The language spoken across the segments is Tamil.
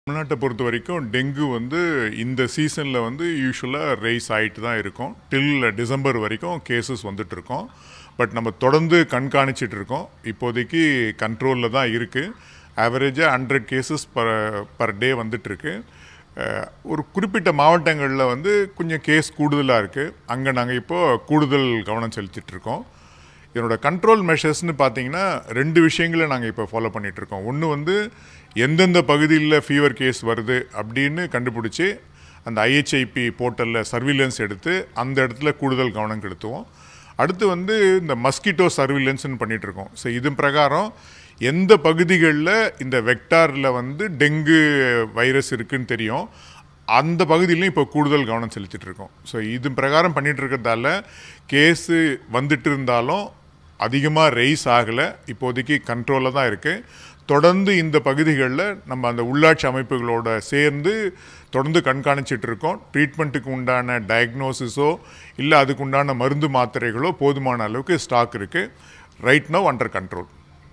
தமிழ்நாட்டை பொறுத்த வரைக்கும் டெங்கு வந்து இந்த சீசனில் வந்து யூஸ்வலாக ரைஸ் ஆகிட்டு தான் இருக்கும் டில் டிசம்பர் வரைக்கும் கேசஸ் வந்துட்டு இருக்கோம் பட் நம்ம தொடர்ந்து கண்காணிச்சிட்டு இருக்கோம் இப்போதைக்கு கண்ட்ரோலில் தான் இருக்குது ஆவரேஜாக hundred cases per per day வந்துட்டுருக்கு ஒரு குறிப்பிட்ட மாவட்டங்களில் வந்து கொஞ்சம் கேஸ் கூடுதலாக இருக்குது அங்கே நாங்கள் இப்போது கூடுதல் கவனம் செலுத்திட்டு இருக்கோம் இதனோட கண்ட்ரோல் மெஷர்ஸ்னு பார்த்தீங்கன்னா ரெண்டு விஷயங்களை நாங்கள் இப்போ ஃபாலோ பண்ணிகிட்ருக்கோம் ஒன்று வந்து எந்தெந்த பகுதியில் ஃபீவர் கேஸ் வருது அப்படின்னு கண்டுபிடிச்சி அந்த ஐஹெச்ஐபி போர்ட்டலில் சர்வீலன்ஸ் எடுத்து அந்த இடத்துல கூடுதல் கவனம் செலுத்துவோம் அடுத்து வந்து இந்த மஸ்கிட்டோ சர்வீலன்ஸ்னு பண்ணிகிட்ருக்கோம் ஸோ இது பிரகாரம் எந்த பகுதிகளில் இந்த வெக்டாரில் வந்து டெங்கு வைரஸ் இருக்குன்னு தெரியும் அந்த பகுதியிலையும் இப்போ கூடுதல் கவனம் செலுத்திட்டு இருக்கோம் ஸோ இது பிரகாரம் பண்ணிட்டு இருக்கிறதால கேஸு வந்துட்டு இருந்தாலும் அதிகமாக ரைஸ் ஆகலை இப்போதைக்கு கண்ட்ரோலில் தான் இருக்குது தொடர்ந்து இந்த பகுதிகளில் நம்ம அந்த உள்ளாட்சி அமைப்புகளோட சேர்ந்து தொடர்ந்து கண்காணிச்சிட்டு இருக்கோம் ட்ரீட்மெண்ட்டுக்கு உண்டான டயக்னோசிஸோ இல்லை அதுக்கு உண்டான மருந்து மாத்திரைகளோ போதுமான அளவுக்கு ஸ்டாக் இருக்குது right no under control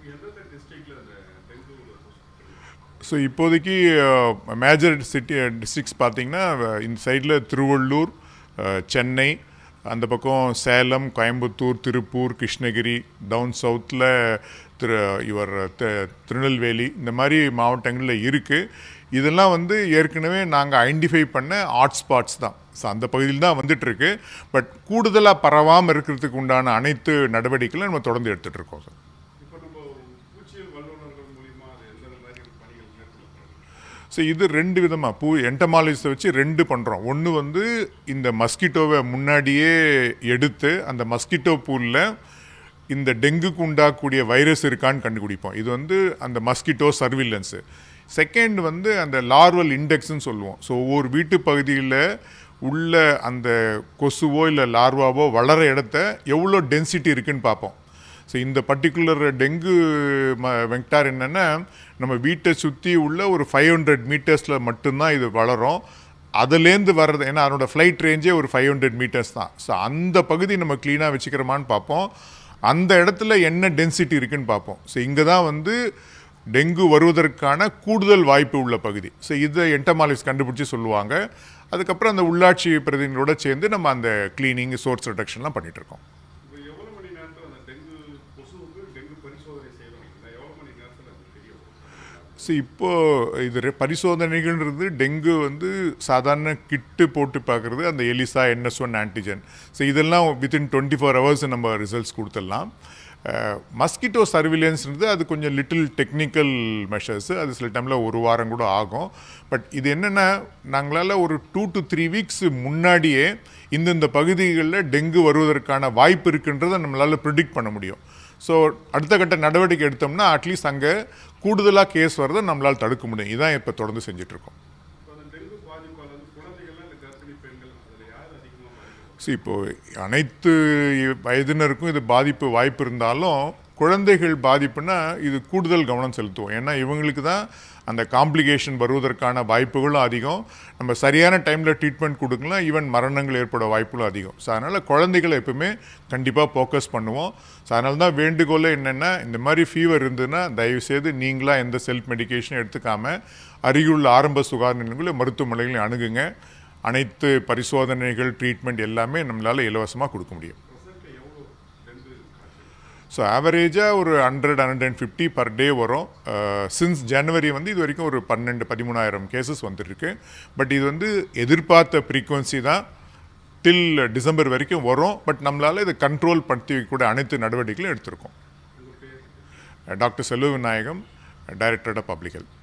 so இப்போதைக்கு மேஜர் சிட்டி டிஸ்ட்ரிக்ஸ் பார்த்தீங்கன்னா இந்த சைடில் திருவள்ளூர் அஹ், சென்னை அந்த பக்கம் சேலம் கோயம்புத்தூர் திருப்பூர் கிருஷ்ணகிரி டவுன் சவுத்தில் திரு இவர் தி- திருநெல்வேலி இந்த மாதிரி மாவட்டங்களில் இருக்குது இதெல்லாம் வந்து ஏற்கனவே நாங்கள் ஐடென்டிஃபை பண்ண ஹாட்ஸ்பாட்ஸ் தான் ஸோ அந்த பகுதியில் தான் வந்துட்டுருக்கு பட் கூடுதலாக பரவாமல் இருக்கிறதுக்கு உண்டான அனைத்து நடவடிக்கைகளும் நம்ம தொடர்ந்து எடுத்துகிட்டு இருக்கோம் சார் இப்போ நம்ம பூச்சியல் வல்லுநர்கள் மூலியமா அது எந்த மாதிரி பணிகள் மேற்கொள்ளப்படுது ஸோ இது ரெண்டு விதமாக பூ என்டமாலஜிஸை வச்சு ரெண்டு பண்ணுறோம் ஒன்று வந்து இந்த மஸ்கிட்டோவை முன்னாடியே எடுத்து அந்த மஸ்கிட்டோ பூலில் இந்த டெங்குக்கு உண்டாகக்கூடிய வைரஸ் இருக்கான்னு கண்டுபிடிப்போம் இது வந்து அந்த மஸ்கிட்டோ சர்விலன்ஸு செகண்ட் வந்து அந்த லார்வல் இண்டெக்ஸ்னு சொல்லுவோம் ஸோ ஒவ்வொரு வீட்டு பகுதியில் உள்ள அந்த கொசுவோ இல்லை லார்வாவோ வளர இடத்த எவ்வளோ டென்சிட்டி இருக்குன்னு பார்ப்போம் ஸோ இந்த பர்டிகுலர் டெங்கு ம வெக்டார் என்னென்னா நம்ம வீட்டை சுற்றி உள்ள ஒரு ஃபைவ் ஹண்ட்ரட் மீட்டர்ஸில் மட்டும்தான் இது வளரும் அதுலேருந்து வர்றது ஏன்னா அதனோட ஃப்ளைட் ரேஞ்சே ஒரு ஃபைவ் ஹண்ட்ரட் மீட்டர்ஸ் தான் ஸோ அந்த பகுதி நம்ம க்ளீனாக வச்சுக்கிறோமான்னு பார்ப்போம் அந்த இடத்துல என்ன டென்சிட்டி இருக்குன்னு பார்ப்போம் ஸோ இங்கே தான் வந்து டெங்கு வருவதற்கான கூடுதல் வாய்ப்பு உள்ள பகுதி ஸோ இதை என்டமாலிஸ் கண்டுபிடிச்சி சொல்லுவாங்க அதுக்கப்புறம் அந்த உள்ளாட்சி பிரதிநிதிகளோட சேர்ந்து நம்ம அந்த க்ளீனிங் சோர்ஸ் ரிடக்ஷன்லாம் பண்ணிட்டு இருக்கோம் இப்போ எவ்வளவு மணி நேரத்தில் அந்த டெங்கு கொசுவுக்கு டெங்கு பரிசோதனை செய்யணும் இல்லை எவ்வளவு மணி நேரத்தில் அது தெரிய வரும் ஸோ இப்போ இது ரெ- பரிசோதனைகள்ன்றது டெங்கு வந்து சாதாரண கிட்டு போட்டு பார்க்குறது அந்த ELISA NS one antigen so இதெல்லாம் வித்தின் டுவெண்ட்டி ஃபோர் ஹவர்ஸ் நம்ம ரிசல்ட்ஸ் கொடுத்துடலாம் மஸ்கிட்டோ சர்விலியன்ஸ்ன்றது அது கொஞ்சம் லிட்டில் டெக்னிக்கல் மெஷர்ஸ் அது சில டைமில் ஒரு வாரம் கூட ஆகும் பட் இது என்னென்னா நாங்களால் ஒரு டூ டு த்ரீ வீக்ஸ் முன்னாடியே இந்தந்த பகுதிகளில் டெங்கு வருவதற்கான வாய்ப்பு இருக்குன்றதை நம்மளால் ப்ரிடிக்ட் பண்ண முடியும் ஸோ அடுத்த கட்ட நடவடிக்கை எடுத்தோம்னா அட்லீஸ்ட் அங்கே கூடுதலாக கேஸ் வரதை நம்மளால் தடுக்க முடியும் இதான் இப்போ தொடர்ந்து செஞ்சிட்ருக்கோம் இப்போ அந்த டெங்கு பாதிப்பால் வந்து குழந்தைகள்லாம் இல்லை கர்ப்பிணி பெண்கள் அதில் யார் அதிகமாக பாதிக்கும் ஸோ இப்போ அனைத்து வயதினருக்கும் இது பாதிப்பு வாய்ப்பு இருந்தாலும் குழந்தைகள் பாதிப்புனா இது கூடுதல் கவனம் செலுத்துவோம் ஏன்னா இவங்களுக்கு தான் அந்த காம்ப்ளிகேஷன் வருவதற்கான வாய்ப்புகளும் அதிகம் நம்ம சரியான டைமில் ட்ரீட்மெண்ட் கொடுக்கலாம் ஈவன் மரணங்கள் ஏற்பட வாய்ப்புகளும் அதிகம் ஸோ அதனால் குழந்தைகளை எப்பவுமே கண்டிப்பாக ஃபோக்கஸ் பண்ணுவோம் ஸோ அதனால தான் வேண்டுகோளே என்னென்னா இந்த மாதிரி ஃபீவர் இருந்ததுன்னா தயவுசெய்து நீங்களாக எந்த செல்ஃப் மெடிகேஷனும் எடுத்துக்காம அருகிலுள்ள ஆரம்ப சுகாதார நிலையங்களில் மருத்துவமனைகளையும் அணுகுங்க அனைத்து பரிசோதனைகள் ட்ரீட்மெண்ட் எல்லாமே நம்மளால் இலவசமாக கொடுக்க முடியும் ப்ரெசென்ட்டில் எவ்வளோ டெங்கு காய்ச்சல் ஸோ ஆவரேஜாக ஒரு hundred hundred and fifty per day வரும் சின்ஸ் ஜனவரி வந்து இது வரைக்கும் ஒரு பன்னெண்டு பதிமூணாயிரம் கேசஸ் வந்துருக்கு பட் இது வந்து எதிர்பார்த்த ஃப்ரீக்குவன்சி தான் டில் டிசம்பர் வரைக்கும் வரும் பட் நம்மளால் இதை கண்ட்ரோல் படுத்தி கூட அனைத்து நடவடிக்கைகளும் எடுத்திருக்கோம் doctor Selva Vinayagam director of public health